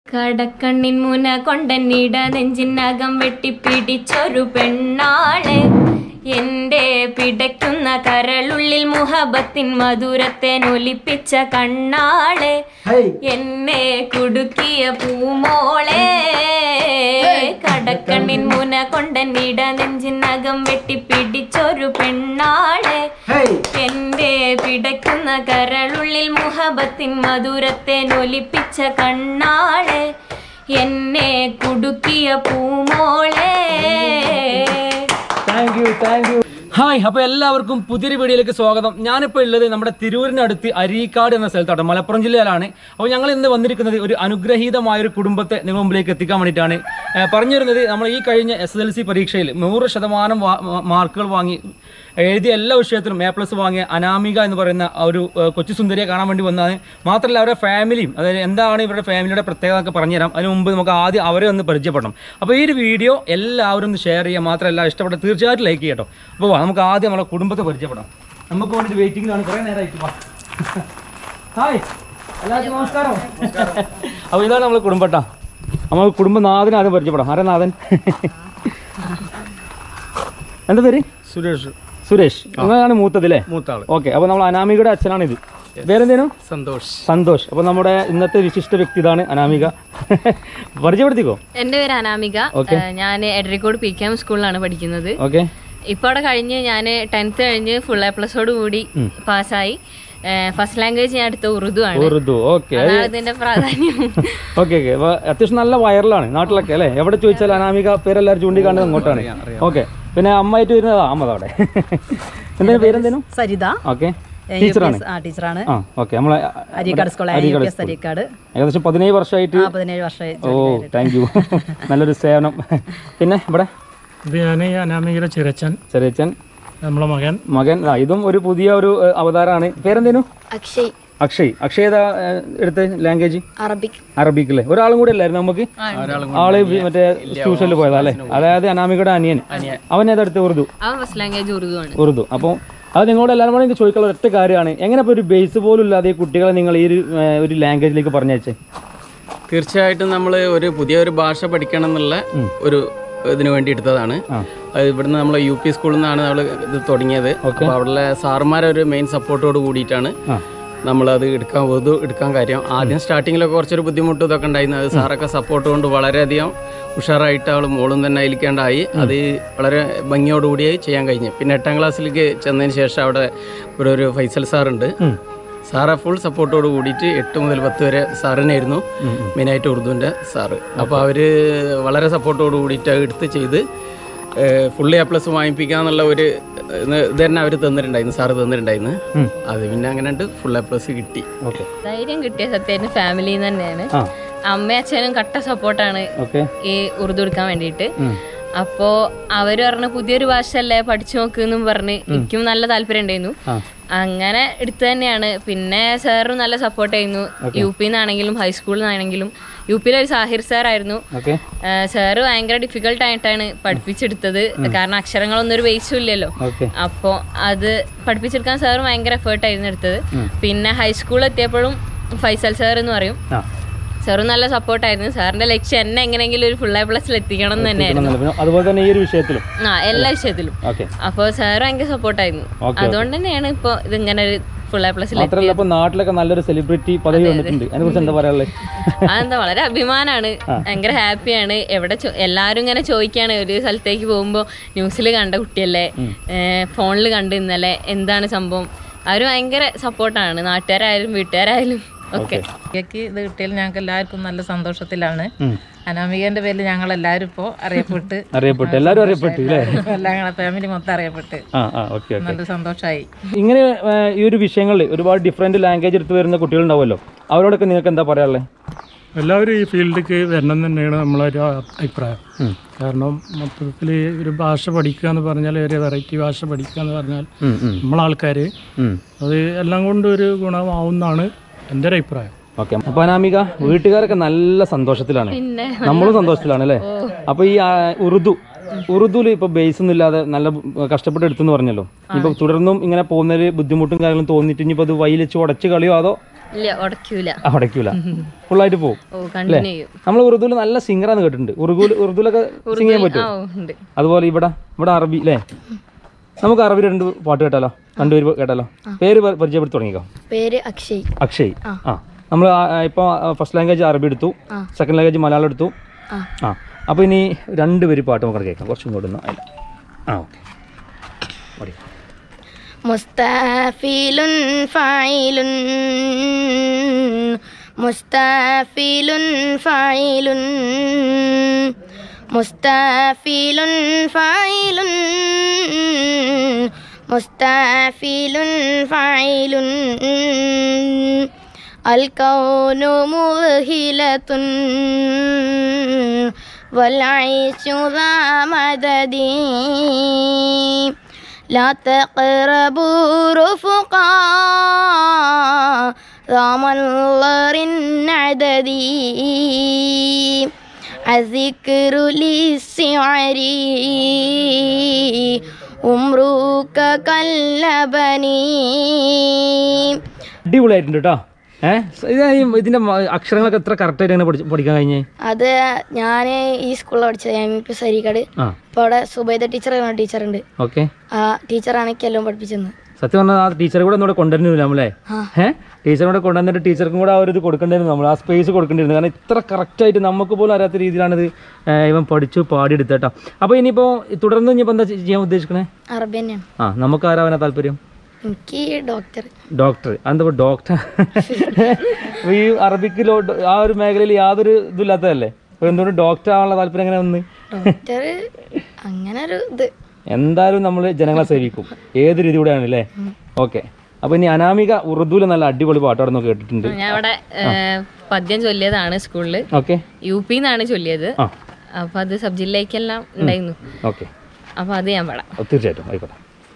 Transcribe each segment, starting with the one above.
കടക്കണ്ണിൻ മുന കൊണ്ടന്നിട നെഞ്ചിനകം വെട്ടിപ്പിടിച്ചൊരു പെണ്ണാളെ എന്റെ പിടയ്ക്കുന്ന കരളുള്ളിൽ മുഹബത്തിൻ മധുരത്തെ നൊലിപ്പിച്ച കണ്ണാളെ എന്നെ കുടുക്കിയ പൂമോളെ കടക്കണ്ണിൻ മുന കൊണ്ടന്നിട നെഞ്ചിനകം വെട്ടിപ്പിടിച്ചൊരു പെണ്ണാളെ എന്റെ പിടയ്ക്കുന്ന കരളുള്ളിൽ മുഹബത്തിൻ മധുരത്തെ നൊലിപ്പിച്ച കണ്ണാളെ എന്നെ കുടുക്കിയ പൂമോളെ thank you thank you hi അപ്പോൾ എല്ലാവർക്കും പുതിയൊരു വീഡിയോയിലേക്ക് സ്വാഗതം ഞാനിപ്പോൾ ഉള്ളത് നമ്മുടെ തിരൂരിനടുത്ത് അരീക്കാട് എന്ന സ്ഥലത്താണ് മലപ്പുറം ജില്ലയിലാണ് അപ്പോൾ ഞങ്ങൾ ഇന്ന് വന്നിരിക്കുന്നത് ഒരു അനുഗ്രഹീതമായ ഒരു കുടുംബത്തെ നിങ്ങൾ മുമ്പിലേക്ക് എത്തിക്കാൻ വേണ്ടിയിട്ടാണ് ഏഹ് പറഞ്ഞു വരുന്നത് നമ്മൾ ഈ കഴിഞ്ഞ എസ് എൽ സി പരീക്ഷയിൽ നൂറ് ശതമാനം വാ- മാർക്കുകൾ വാങ്ങി എഴുതിയ എല്ലാ വിഷയത്തിലും എ പ്ലസ് വാങ്ങിയ അനാമിക എന്ന് പറയുന്ന ആ ഒരു ഏഹ്, കൊച്ചു സുന്ദരിയെ കാണാൻ വേണ്ടി വന്നതാണ് മാത്രമല്ല അവരുടെ ഫാമിലിയും അതായത് എന്താണ് ഇവരുടെ ഫാമിലിയുടെ പ്രത്യേകത എന്നൊക്കെ പറഞ്ഞുതരാം അതിന് മുമ്പ് നമുക്ക് ആദ്യം അവരെ ഒന്ന് പരിചയപ്പെടണം അപ്പോൾ ഈ ഒരു വീഡിയോ എല്ലാവരും ഒന്ന് ഷെയർ ചെയ്യുക മാത്രമല്ല ഇഷ്ടപ്പെട്ട തീർച്ചയായിട്ടും ലൈക്ക് ചെയ്യട്ടോ അപ്പോൾ വാ, നമുക്ക് ആദ്യം നമ്മളെ കുടുംബത്തെ പരിചയപ്പെടാം നമുക്ക് വേണ്ടിയിട്ട് വെയിറ്റിംഗിലാണ് കുറേ നേരമായിട്ട് വാ ഹായ് എല്ലാവർക്കും നമസ്കാരം അപ്പോൾ ഇതാണ് നമ്മളെ കുടുംബട്ടാ നമ്മൾ കുടുംബനാഥനെ ആദ്യം പരിചയപ്പെടാം ആരാ നാഥൻ എന്താ പേര് സുരേഷ് സുരേഷ് നിങ്ങളാണ് മൂത്തത് അല്ലേ മൂത്താള് ഓക്കെ അപ്പോൾ നമ്മൾ അനാമികയുടെ അച്ഛനാണ് ഇത് വേറെന്തേനു സന്തോഷ് സന്തോഷ് അപ്പോൾ നമ്മുടെ ഇന്നത്തെ വിശിഷ്ട വ്യക്തി ഇതാണ് അനാമിക പരിചയപ്പെടുത്തിക്കോ എന്റെ പേര് അനാമിക ഏഹ് ഞാൻ എഡറിക്കോട് പി കെ എം സ്കൂളിലാണ് പഠിക്കുന്നത് ഓക്കെ ഇപ്പൊ അവിടെ കഴിഞ്ഞ് ഞാൻ ടെൻത്ത് കഴിഞ്ഞ് ഫുൾ എ പ്ലസോട് കൂടി പാസ്സായി ഫസ്റ്റ് ലാംഗ്വേജ് ഞാൻ എടുത്ത ഉറുദു ആണ് ഉറുദു ഓക്കെ അതാണ് ഇതിന്റെ പ്രാധാന്യം ഓക്കെ ഓക്കെ അപ്പോൾ അത്യാവശ്യം നല്ല വൈറലാണ് നാട്ടിലൊക്കെ അല്ലേ എവിടെ ചോദിച്ചാൽ അനാമിക പേരെല്ലാവരും ചൂണ്ടിക്കാണ്ടത് അങ്ങോട്ടാണ് ഓക്കെ പിന്നെ അമ്മയായിട്ട് വരുന്നത് അമ്മ അവിടെ എന്തെങ്കിലും പേരെന്തേനും സരിത ഓക്കെ എ, യു ടീച്ചറാണ് പി എസ്, ആ ടീച്ചറാണ് ആ ഓക്കെ നമ്മളെ Areekkad school U Areekkad P S Areekkad ഏകദേശം പതിനേഴ് വർഷമായിട്ട് ആ പതിനേഴ് വർഷമായി ഓ താങ്ക് യു നല്ലൊരു സേവനം പിന്നെ ഇവിടെ ഇത് ഞാൻ അനാമികയുടെ ചിരച്ചൻ ചെറിയച്ചൻ നമ്മളെ മകൻ മകൻ ആ ഇതും ഒരു പുതിയ ഒരു ഏഹ്, അവതാരമാണ് പേരെന്തേനു അക്ഷയ് അക്ഷയ് അക്ഷയ് ഏതാ ഏഹ്, എടുത്ത ലാംഗ്വേജ് അറബിക് അറബിക് അല്ലേ ഒരാളും കൂടെ അല്ലായിരുന്നു നമുക്ക് ആള് വി- മറ്റേ ട്യൂഷനിൽ പോയതാ അല്ലേ അതായത് അനാമികയുടെ അനിയൻ അവൻ ഏതാ എടുത്ത ഉറുദു അവൻ ഫസ്റ്റ് ലാംഗ്വേജ് ഉറുദു ആണ് ഉറുദു അപ്പോൾ അത് നിങ്ങളോട് എല്ലാവരും കൂടെ എനിക്ക് ചോദിക്കാനുള്ള ഒറ്റ കാര്യമാണ് എങ്ങനെ ഇപ്പോൾ ഒരു ബേസ് പോലും ഇല്ലാതെ ഈ കുട്ടികളെ നിങ്ങൾ ഈ ഒരു ഏഹ്, ഒരു ലാംഗ്വേജിലേക്ക് പറഞ്ഞയച്ചേ തീർച്ചയായിട്ടും നമ്മൾ ഒരു പുതിയൊരു ഭാഷ പഠിക്കണം എന്നുള്ള ഒരു ഇതിനു വേണ്ടി എടുത്തതാണ് അത് ഇവിടുന്ന് നമ്മൾ യു പി സ്കൂളിൽ നിന്നാണ് നമ്മൾ ഇത് തുടങ്ങിയത് അപ്പോൾ അവിടെയുള്ള സാറുമാരെ ഒരു മെയിൻ സപ്പോർട്ടോട് കൂടിയിട്ടാണ് നമ്മളത് എടുക്കാൻ ഉറുദു എടുക്കാൻ കാര്യം ആദ്യം സ്റ്റാർട്ടിങ്ങിലൊക്കെ കുറച്ചൊരു ബുദ്ധിമുട്ട് ഇതൊക്കെ ഉണ്ടായിരുന്നു അത് സാറൊക്കെ സപ്പോർട്ട് കൊണ്ട് വളരെയധികം ഉഷാറായിട്ട് അവൾ മോളും തന്നെ അതിലേക്കാണ്ടായി അത് വളരെ ഭംഗിയോടുകൂടി ചെയ്യാൻ കഴിഞ്ഞു പിന്നെ എട്ടാം ക്ലാസ്സിലേക്ക് ചെന്നതിന് ശേഷം അവിടെ ഇവിടെ ഒരു ഫൈസൽ സാറുണ്ട് സാറ് ഫുൾ സപ്പോർട്ടോട് കൂടിയിട്ട് എട്ട് മുതൽ പത്ത് വരെ സാറിനായിരുന്നു മെയിനായിട്ട് ഉറുദുവിൻ്റെ സാറ് അപ്പോൾ അവർ വളരെ സപ്പോർട്ടോട് കൂടിയിട്ട് അത് എടുത്ത് ചെയ്ത് ഫുള്ളി എ പ്ലസ് വാങ്ങിപ്പിക്കുക എന്നുള്ള ഒരു ഇത് ഇത് തന്നെ അവർ തന്നിട്ടുണ്ടായിരുന്നു സാറ് തന്നിട്ടുണ്ടായിരുന്നു അത് പിന്നെ അങ്ങനെ ഉണ്ട് ഫുൾ എ പ്ലസ് കിട്ടി ഓക്കെ ധൈര്യം കിട്ടിയ സത്യമായിട്ട് ഫാമിലിയിൽ നിന്ന് തന്നെയാണ് ആ അമ്മയും അച്ഛനും കട്ട സപ്പോർട്ടാണ് ഓക്കെ ഈ ഉറുദു എടുക്കാൻ വേണ്ടിയിട്ട് അപ്പോ അവര് പറഞ്ഞ പുതിയൊരു ഭാഷ അല്ലേ പഠിച്ചു നോക്കുന്നും പറഞ്ഞ് എനിക്കും നല്ല താല്പര്യം ഉണ്ടായിരുന്നു അങ്ങനെ എടുത്തു തന്നെയാണ് പിന്നെ സാറും നല്ല സപ്പോർട്ട് ചെയ്യുന്നു യു പിന്നാണെങ്കിലും ഹൈസ്കൂളിൽ നിന്നാണെങ്കിലും യു പിയിലെ ഒരു സാഹിർ സാറായിരുന്നു ഓക്കെ സാറ് ഭയങ്കര ഡിഫിക്കൽട്ട് ആയിട്ടാണ് പഠിപ്പിച്ചെടുത്തത് കാരണം അക്ഷരങ്ങളൊന്നും ഒരു ബേസും ഇല്ലല്ലോ ഓക്കെ അപ്പോൾ അത് പഠിപ്പിച്ചെടുക്കാൻ സാറ് ഭയങ്കര എഫേർട്ടായിരുന്നു എടുത്തത് പിന്നെ ഹൈസ്കൂളിൽ എത്തിയപ്പോഴും ഫൈസൽ സാർ എന്ന് പറയും ആ സാറും നല്ല സപ്പോർട്ടായിരുന്നു സാറിന്റെ ലക്ഷ്യം എന്നെ എങ്ങനെയെങ്കിലും ഒരു ഫുൾ എ പ്ലസിൽ എത്തിക്കണം എന്ന് തന്നെയായിരുന്നു പിന്നെ അതുപോലെ തന്നെ ഈ ഒരു വിഷയത്തിലും ആ എല്ലാ വിഷയത്തിലും ഓക്കെ അപ്പോൾ സാർ ഭയങ്കര സപ്പോർട്ടായിരുന്നു അതുകൊണ്ട് തന്നെയാണ് ഇപ്പോൾ ഇതിങ്ങനെ ഒരു ഫുൾ എ പ്ലസിൽ മാത്രമല്ല ഇപ്പൊ നാട്ടിലൊക്കെ നല്ലൊരു സെലിബ്രിറ്റി പദവി വന്നിട്ടുണ്ട് അതിനെ കുറിച്ച് എന്താ പറയാനുള്ളത് അതെന്താ വളരെ അഭിമാനമാണ് ഭയങ്കര ഹാപ്പിയാണ് എവിടെ ചോ- എല്ലാവരും ഇങ്ങനെ ചോദിക്കുകയാണ് ഒരു സ്ഥലത്തേക്ക് പോകുമ്പോൾ ന്യൂസിൽ കണ്ട കുട്ടിയല്ലേ ഫോണിൽ കണ്ട് ഇന്നലെ എന്താണ് സംഭവം അവർ ഭയങ്കര സപ്പോർട്ടാണ് നാട്ടുകാരായാലും വീട്ടുകാരായാലും ഒക്കെ അനാമികയ്ക്ക് ഇത് കിട്ടിയാൽ ഞങ്ങൾക്ക് എല്ലാവർക്കും നല്ല സന്തോഷത്തിലാണ് അനാമികന്റെ പേരിൽ ഞങ്ങൾ എല്ലാവരും ഇപ്പോൾ അറിയപ്പെട്ട് അറിയപ്പെട്ടു എല്ലാവരും അറിയപ്പെട്ടു അല്ലേ എല്ലാം ഞങ്ങളെ ഫാമിലി മൊത്തം അറിയപ്പെട്ട് ആ ആ ഓക്കെ ഓക്കെ നല്ല സന്തോഷമായി ഇങ്ങനെ ആ, ഈ ഒരു വിഷയങ്ങളിൽ ഒരുപാട് ഡിഫറെന്റ് ലാംഗ്വേജ് എടുത്ത് വരുന്ന കുട്ടികളുണ്ടാവുമല്ലോ അവരോടൊക്കെ നിങ്ങൾക്ക് എന്താ പറയാനുള്ളത് എല്ലാവരും ഈ ഫീൽഡിലേക്ക് വരണം എന്ന് തന്നെയാണ് നമ്മളൊരു അഭിപ്രായം കാരണം മൊത്തത്തിൽ ഒരു ഭാഷ പഠിക്കുക എന്ന് പറഞ്ഞാൽ ഒരു വെറൈറ്റി ഭാഷ പഠിക്കുക എന്ന് പറഞ്ഞാൽ നമ്മളാൾക്കാർ അത് എല്ലാം കൊണ്ടും ഒരു ഗുണമാവുന്നതാണ് എൻ്റെ ഒരു അഭിപ്രായം ഓക്കെ അപ്പൊ അനാമിക വീട്ടുകാരൊക്കെ നല്ല സന്തോഷത്തിലാണ് നമ്മളും സന്തോഷത്തിലാണ് അല്ലേ അപ്പൊ ഈ ആ, ഉറുദു ഉറുദുവിൽ ഇപ്പൊ ബേസ് ഒന്നും ഇല്ലാതെ നല്ല കഷ്ടപ്പെട്ട് എടുത്തെന്ന് പറഞ്ഞല്ലോ ഇപ്പൊ തുടർന്നും ഇങ്ങനെ പോകുന്നതിൽ ബുദ്ധിമുട്ടും കാര്യങ്ങളും തോന്നിയിട്ട് ഇനിയിപ്പോ അത് വൈ വെച്ച് ഉടച്ച് കളിയോ അതോ ഇല്ല ഉടക്കൂല അടയ്ക്കൂല ഫുള്ളായിട്ട് പോകും ഓ കണ്ടിന്യൂ ചെയ്യും നമ്മൾ ഉറുദുവിൽ നല്ല സിംഗറാന്ന് കേട്ടിട്ടുണ്ട് ഉറുദുവിൽ ഉറുദുവിലൊക്കെ സിംഗ് ചെയ്യാൻ പറ്റും ആ ഓ, ഉണ്ട് അതുപോലെ ഇവിടെ ഇവിടെ അറബി അല്ലേ നമുക്ക് അറബി രണ്ട് പാട്ട് കേട്ടാലോ രണ്ടുപേര് കേട്ടാലോ പേര് പ- പരിചയപ്പെടുത്തി തുടങ്ങിക്കോ പേര് അക്ഷയ് അക്ഷയ് ആ നമ്മൾ ഇപ്പോൾ ഫസ്റ്റ് ലാംഗ്വേജ് അറബി എടുത്തു സെക്കൻഡ് ലാംഗ്വേജ് മലയാളം എടുത്തു ആ അപ്പോൾ ഇനി രണ്ട് പേര് പാട്ട് നമുക്ക് കേൾക്കാം കുറച്ചും കൂടെ ഒന്ന് അല്ല ആ ഓക്കെ മുസ്താഫിലുൻ ഫായിലുൻ മുസ്താഫിലുൻ ഫായിലുൻ മുസ്താഫിലുൻ ഫായിലുൻ മുസ്താഫിലുൻ ഫായിലുൻ الكون مذهلة والعيش ذا مدد لا تقربوا رفقا ذا منظر عددي الذكر للسعر أمرك كاللبني അടിപൊളിയായിട്ടുണ്ട് കേട്ടോ ഏഹ് ഇത് ഈ ഇതിന്റെ മ- അക്ഷരങ്ങളൊക്കെ എത്ര കറക്റ്റ് ആയിട്ട് എങ്ങനെ പഠിച്ച് പഠിക്കാൻ കഴിഞ്ഞേ അത് ഞാൻ ഈ സ്കൂളിൽ പഠിച്ചത് എം ഇ പി സരിക്കാട് ആ അപ്പോൾ അവിടെ സുബൈദ ടീച്ചർ എന്ന ടീച്ചറുണ്ട് ഓക്കെ ആ ടീച്ചറാണ് എനിക്ക് എല്ലാം പഠിപ്പിച്ചത് സത്യം പറഞ്ഞാൽ ആ ടീച്ചറെ കൂടെ ഒന്നുകൂടെ കൊണ്ടുവരുന്നില്ല നമ്മളെ ഏഹ് ടീച്ചറെ കൂടെ കൊണ്ടുവന്നിട്ട് ടീച്ചർക്കും കൂടെ ആ ഒരു ഇത് കൊടുക്കേണ്ടിയിരുന്നു നമ്മൾ ആ സ്പേസ് കൊടുക്കേണ്ടിയിരുന്നു കാരണം ഇത്ര കറക്റ്റായിട്ട് നമുക്ക് പോലും അറിയാത്ത രീതിയിലാണ് ഇത് ഏഹ് ഇവൻ പഠിച്ചു പാടിയെടുത്തത് കേട്ടോ അപ്പോൾ ഇനിയിപ്പോൾ തുടർന്ന് ഇനിയിപ്പോൾ എന്താ ചെയ്യാൻ ഉദ്ദേശിക്കണേ അറബി തന്നെയാണ് ആ നമുക്ക് ആരാവനാ താല്പര്യം എനിക്ക് ഡോക്ടർ ഡോക്ടർ അതെന്താ ഡോക്ടർ ഈ അറബിക്ക് ലോ- ആ ഒരു മേഖലയിൽ യാതൊരു ഇതില്ലാത്തതല്ലേ അപ്പോൾ എന്തുകൊണ്ട് ഡോക്ടർ ആവാനുള്ള താല്പര്യം എങ്ങനെ വന്ന് ഡോക്ടർ അങ്ങനെ ഒരു ഇത് എന്തായാലും നമ്മൾ ജനങ്ങളെ സേവിക്കും ഏത് രീതിയിലൂടെയാണ് അല്ലേ ഓക്കെ അപ്പോൾ ഇനി അനാമിക ഉറുദുവിൽ നല്ല അടിപൊളി പാട്ടാണെന്ന് കേട്ടിട്ടുണ്ട് ഞാൻ അവിടെ ഏഹ്, പദ്യം ചൊല്ലിയതാണ് സ്കൂളിൽ ഓക്കെ യു പിന്നാണ് ചൊല്ലിയത് ആ അപ്പൊ അത് സബ് ജില്ലയ്ക്കെല്ലാം ഉണ്ടായിരുന്നു ഓക്കെ അപ്പൊ അത് ഞാൻ പാടാം തീർച്ചയായിട്ടും ആയിക്കോട്ടെ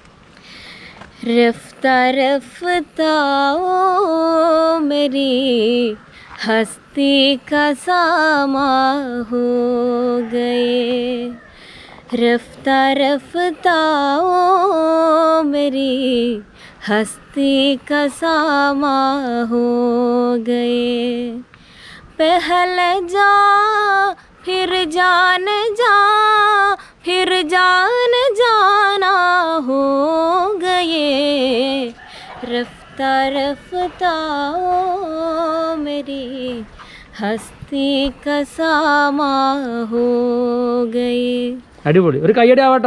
रफ्ता रफ्ता ओ मेरी हस्ती का सामा हो गए रफ्ता रफ्ता ओ मेरी हस्ती का सामा हो गए पहले जा फिर जान जा फिर जान जाना हो गए रफ्ता रफ्ता ओ मेरी हस्ती का सामा हो गए അടിപൊളി ഒരു കയ്യടി ആവട്ടോ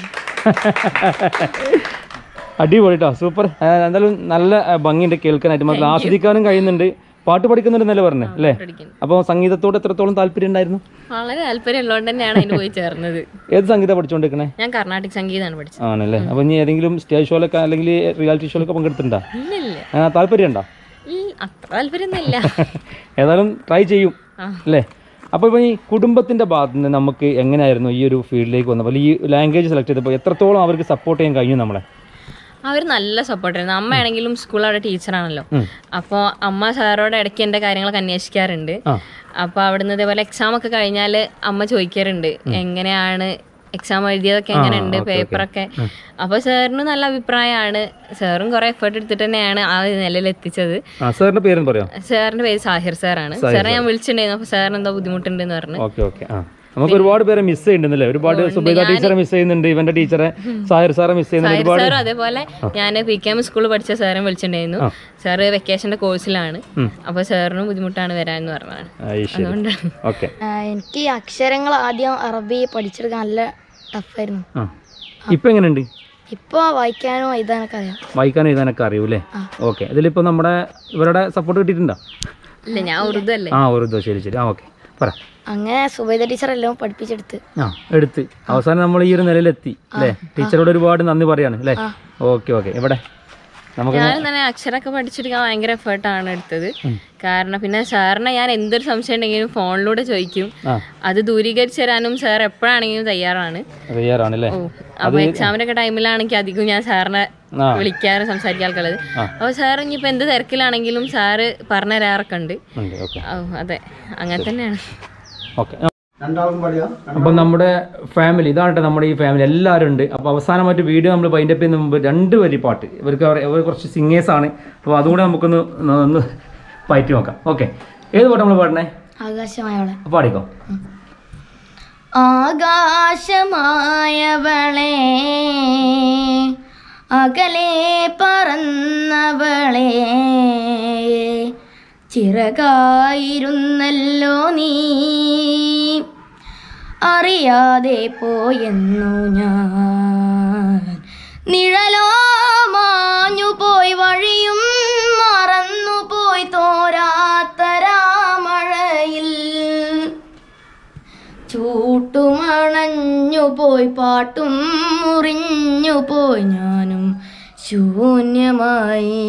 അടിപൊളി കേട്ടോ സൂപ്പർ എന്തായാലും നല്ല ആ, ഭംഗിയുണ്ട് കേൾക്കാനായിട്ട് മാത്രം ആസ്വദിക്കാനും കഴിയുന്നുണ്ട് പാട്ട് പഠിക്കുന്നുണ്ടെന്നല്ലേ പറഞ്ഞേ അല്ലേ പഠിക്കുന്നു. അപ്പോൾ സംഗീതത്തോട് എത്രത്തോളം താല്പര്യം ഉണ്ടായിരുന്നു വളരെ താല്പര്യം ഉള്ളതുകൊണ്ട് തന്നെയാണ് അതിന് പോയി ചേർന്നത് ഏത് സംഗീതം പഠിച്ചുകൊണ്ടിരിക്കണേ ഞാൻ കർണാട്ടിക് സംഗീതമാണ് പഠിച്ചത് ആണല്ലേ അപ്പോൾ ഇനി ഏതെങ്കിലും സ്റ്റേജ് ഷോയിലൊക്കെ അല്ലെങ്കിൽ റിയാലിറ്റി ഷോയിലൊക്കെ പങ്കെടുത്തിട്ടുണ്ടോ ഇല്ല ഇല്ല ആ, താല്പര്യം ഉണ്ടോ ഇല്ല, അത്ര താല്പര്യമൊന്നുമില്ല ഏതായാലും ട്രൈ ചെയ്യും അല്ലേ അപ്പോൾ ഇപ്പോൾ ഈ കുടുംബത്തിൻ്റെ ഭാഗത്ത് നിന്ന് നമുക്ക് എങ്ങനെയായിരുന്നു ഈ ഒരു ഫീൽഡിലേക്ക് വന്നപ്പോൾ ഈ ലാംഗ്വേജ് സെലക്ട് ചെയ്തപ്പോൾ എത്രത്തോളം അവർക്ക് സപ്പോർട്ട് ചെയ്യാൻ കഴിഞ്ഞു നമ്മളെ അവർ നല്ല സപ്പോർട്ടായിരുന്നു അമ്മയാണെങ്കിലും സ്കൂൾ അവിടെ ടീച്ചറാണല്ലോ അപ്പോൾ അമ്മ സാറോട് ഇടയ്ക്ക് എൻ്റെ കാര്യങ്ങളൊക്കെ അന്വേഷിക്കാറുണ്ട് ആ. അപ്പോൾ അവിടുന്ന് ഇതേപോലെ എക്സാം ഒക്കെ കഴിഞ്ഞാൽ അമ്മ ചോദിക്കാറുണ്ട് എങ്ങനെയാണ് എക്സാം എഴുതിയതൊക്കെ എങ്ങനെയുണ്ട് പേപ്പറൊക്കെ അപ്പോൾ സാറിന് നല്ല അഭിപ്രായമാണ് സാറും കുറേ എഫേർട്ട് എടുത്തിട്ട് തന്നെയാണ് ആ ഒരു നിലയിൽ എത്തിച്ചത് ആ സാറിൻ്റെ പേരെന്ന് പറയാം സാറിന്റെ പേര് സാഹിർ സാറാണ് സാറെ ഞാൻ വിളിച്ചിട്ടുണ്ടായിരുന്നു അപ്പോൾ സാറിന് എന്തോ ബുദ്ധിമുട്ടുണ്ടെന്ന് പറഞ്ഞു ഓക്കെ ഓക്കെ ആ നമുക്ക് ഒരുപാട് പേരെ മിസ് ചെയ്യുന്നുണ്ടല്ലേ ഒരുപാട് സുബൈദ ടീച്ചറെ മിസ് ചെയ്യുന്നുണ്ട് ഇവന്റെ ടീച്ചറെ സാഹിർ സാറെ മിസ് ചെയ്യുന്നുണ്ട് സാഹിർ ഒരുപാട് സാറും അതേപോലെ ഞാൻ പി കെ എം സ്കൂളിൽ പഠിച്ച സാറും വിളിച്ചിട്ടുണ്ടായിരുന്നു സാറ് വെക്കേഷന്റെ കോഴ്സിലാണ് അപ്പോൾ സാറിനും ബുദ്ധിമുട്ടാണ് വരാൻ പറഞ്ഞതാണ് ആയി ശരി അതുകൊണ്ടാണ് ഓക്കെ ആ, എനിക്ക് ഈ അക്ഷരങ്ങൾ ആദ്യം അറബി പഠിച്ചെടുക്കാൻ നല്ല ടഫായിരുന്നു ആ ഇപ്പം എങ്ങനെയുണ്ട് ഇപ്പോൾ വായിക്കാനോ എഴുതാനൊക്കെ അറിയാം വായിക്കാനും എഴുതാനൊക്കെ അറിയൂലേ ഓക്കെ ഇതിലിപ്പോൾ നമ്മുടെ ഇവരുടെ സപ്പോർട്ട് കിട്ടിയിട്ടുണ്ടോ ഇല്ല ഞാൻ ഉറുദു അല്ലേ ആ ഉറുദു ശരി ശരി ആ ഓക്കെ പറ അങ്ങനെ സുബൈദ ടീച്ചർ എല്ലാം പഠിപ്പിച്ചെടുത്ത് ആ എടുത്ത് അവസാനം നമ്മൾ ഈ ഒരു നിലയിലെത്തി അല്ലേ ടീച്ചറോട് ഒരുപാട് നന്ദി പറയാണ് അല്ലേ ഓക്കെ ഓക്കെ ഇവിടെ നമുക്ക് ഞാൻ തന്നെ അക്ഷരമൊക്കെ പഠിച്ചെടുക്കാൻ ഭയങ്കര എഫേർട്ടാണ് എടുത്തത് കാരണം പിന്നെ സാറിനെ ഞാൻ എന്തൊരു സംശയം ഉണ്ടെങ്കിലും ഫോണിലൂടെ ചോദിക്കും ആ. അത് ദൂരീകരിച്ചു തരാനും സാർ എപ്പോഴാണെങ്കിലും തയ്യാറാണ് തയ്യാറാണല്ലേ ഓ അപ്പൊ എക്സാമിന്റെ ഒക്കെ ടൈമിലാണെങ്കിൽ അധികം ഞാൻ സാറിനെ ആ. വിളിക്കാറ് സംസാരിക്കാറുള്ളത് അപ്പോൾ സാർ ഇനിയിപ്പോൾ എന്ത് തിരക്കിലാണെങ്കിലും സാറ് പറഞ്ഞു തരാറൊക്കെ ഉണ്ട് ഉണ്ട് ഓക്കെ ഓ, അതെ അങ്ങനെ തന്നെയാണ് ഓക്കെ അപ്പം നമ്മുടെ ഫാമിലി ഇതാണ് ട്ടോ നമ്മുടെ ഈ ഫാമിലി എല്ലാവരും ഉണ്ട് അപ്പോൾ അവസാനമായിട്ട് വീഡിയോ നമ്മൾ വൈൻഡപ്പ് ചെയ്യുന്ന മുമ്പ് രണ്ട് വരി പാട്ട് ഇവർക്ക് അവർ- ഇവർ കുറച്ച് സിംഗേഴ്സ് ആണ് അപ്പോൾ അതുകൂടെ നമുക്കൊന്ന് ഒന്ന് പയറ്റി നോക്കാം ഓക്കെ ഏത് പാട്ട് നമ്മൾ പാടണേ ആകാശമായവളെ പാടിക്കോ ആകാശമായവളെ അകലെ പറന്നവളെ ചിറകായിരുന്നല്ലോ നീ അറിയാതെ പോയെന്നു ഞാൻ നിഴലോ മാഞ്ഞു പോയി വഴിയും മറന്നു പോയി തോരാത്തരാമഴയിൽ ചൂട്ടുമണഞ്ഞു പോയി പാട്ടും മുറിഞ്ഞു പോയി ഞാനും ശൂന്യമായി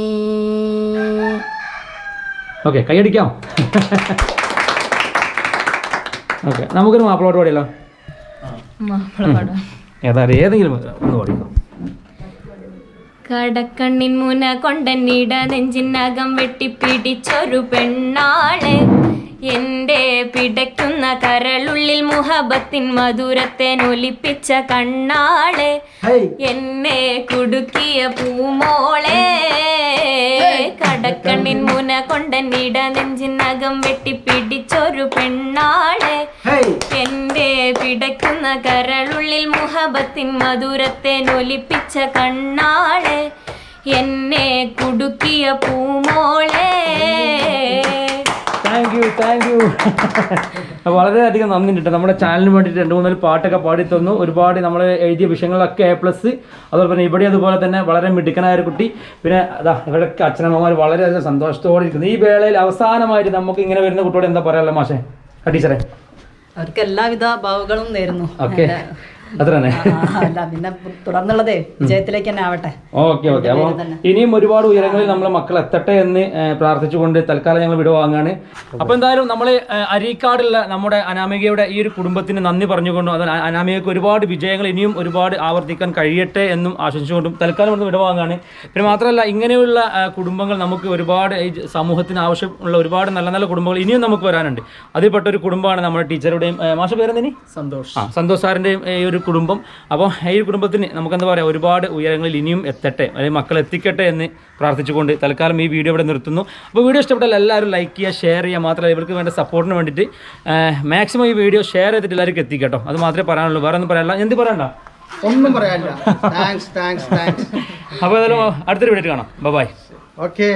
ഓക്കെ കൈയടിക്കാം ഓക്കെ നമുക്കൊരു മാപ്പിളോട്ട് പാടിയല്ലോ ഏതാ ഏതെങ്കിലും ഒന്ന് പാടിക്കോ കടക്കണ്ണിൻ മുന കൊണ്ടന്നിട നെഞ്ചിനകം വെട്ടിപ്പിടിച്ചൊരു പെണ്ണാള് എന്റെ പിടയ്ക്കുന്ന കരളുള്ളിൽ മുഹബത്തിൻ മധുരത്തെ നൊലിപ്പിച്ച കണ്ണാള് എന്നെ കുടുക്കിയ പൂമോളെ കടക്കണ്ണിൻ മുന കൊണ്ടന്നിട നെഞ്ചിനകം വെട്ടിപ്പിടിച്ചൊരു പെണ്ണാള് എന്റെ പിടയ്ക്കുന്ന കരളുള്ളിൽ മുഹബത്തിൻ മധുരത്തെ നൊലിപ്പിച്ച കണ്ണാള് എന്നെ കുടുക്കിയ പൂമോളെ താങ്ക് യു താങ്ക് യു വളരെയധികം നന്ദി ഉണ്ട് നമ്മുടെ ചാനലിന് വേണ്ടിയിട്ട് രണ്ട് മൂന്നാല് പാട്ടൊക്കെ പാടി തന്നു ഒരുപാട് നമ്മൾ എഴുതിയ വിഷയങ്ങളിലൊക്കെ എ പ്ലസ് അതുപോലെ തന്നെ ഇവിടെ അതുപോലെ തന്നെ വളരെ മിടുക്കനായ ഒരു കുട്ടി പിന്നെ അതാ ഇവരൊക്കെ അച്ഛനമ്മമാർ വളരെയധികം സന്തോഷത്തോടെ ഇരിക്കുന്നു ഈ വേളയിൽ അവസാനമായിട്ട് നമുക്ക് ഇങ്ങനെ വരുന്ന കുട്ടിയോട് എന്താ പറയാനുള്ള മാഷേ ആ ടീച്ചറെ അവർക്ക് എല്ലാവിധ ഭാവുകളും നേരുന്നു ഓക്കെ അത്ര തന്നെ ആ, അല്ല പിന്നെ തുടർന്നുള്ളതേ വിജയത്തിലേക്ക് തന്നെ ആവട്ടെ ഓക്കെ ഓക്കെ അപ്പോൾ ഇനിയും ഒരുപാട് ഉയരങ്ങളിൽ നമ്മളെ മക്കൾ എത്തട്ടെ എന്ന് ഏഹ്, പ്രാർത്ഥിച്ചുകൊണ്ട് തൽക്കാലം ഞങ്ങൾ വിടുവാങ്ങാണ് അപ്പോൾ എന്തായാലും നമ്മൾ അരീക്കാടുള്ള നമ്മുടെ അനാമികയുടെ ഈ ഒരു കുടുംബത്തിന് നന്ദി പറഞ്ഞുകൊണ്ടും അത് അ- അനാമികയ്ക്ക് ഒരുപാട് വിജയങ്ങൾ ഇനിയും ഒരുപാട് ആവർത്തിക്കാൻ കഴിയട്ടെ എന്നും ആശംസിച്ചുകൊണ്ടും തൽക്കാലം ഇവിടുന്ന് വിടുവാങ്ങാണ് പിന്നെ മാത്രമല്ല ഇങ്ങനെയുള്ള ആ, കുടുംബങ്ങൾ നമുക്ക് ഒരുപാട് ഈ ജ- സമൂഹത്തിന് ആവശ്യമുള്ള ഒരുപാട് നല്ല നല്ല കുടുംബങ്ങൾ ഇനിയും നമുക്ക് വരാനുണ്ട് അതിൽപ്പെട്ട ഒരു കുടുംബമാണ് നമ്മുടെ ടീച്ചറുടെയും ഏഹ്, മാഷ പേരെന്തിനി സന്തോഷം ആ സന്തോഷ് സാറിൻ്റെയും ഈ ഒരു കുടുംബം അപ്പോൾ ഈ കുടുംബത്തിന് നമുക്കെന്താ പറയുക ഒരുപാട് ഉയരങ്ങളിൽ ഇനിയും എത്തട്ടെ അല്ലെങ്കിൽ മക്കൾ എത്തിക്കട്ടെ എന്ന് പ്രാർത്ഥിച്ചുകൊണ്ട് തൽക്കാലം ഈ വീഡിയോ ഇവിടെ നിർത്തുന്നു അപ്പോൾ വീഡിയോ ഇഷ്ടപ്പെട്ടാൽ എല്ലാവരും ലൈക്ക് ചെയ്യുക ഷെയർ ചെയ്യുക മാത്രമല്ല ഇവർക്ക് വേണ്ട സപ്പോർട്ടിന് വേണ്ടിയിട്ട് മാക്സിമം ഈ വീഡിയോ ഷെയർ ചെയ്തിട്ട് എല്ലാവർക്കും എത്തിക്കട്ടോ അത് മാത്രമേ പറയാനുള്ളൂ വേറെ ഒന്നും പറയാനില്ല എന്ത് പറയണ്ട ഒന്നും പറയാനില്ല താങ്ക്സ് താങ്ക്സ് താങ്ക്സ് അപ്പോൾ ഏതായാലും അടുത്തൊരു വീഡിയോ കാണാം ബൈ ഓക്കെ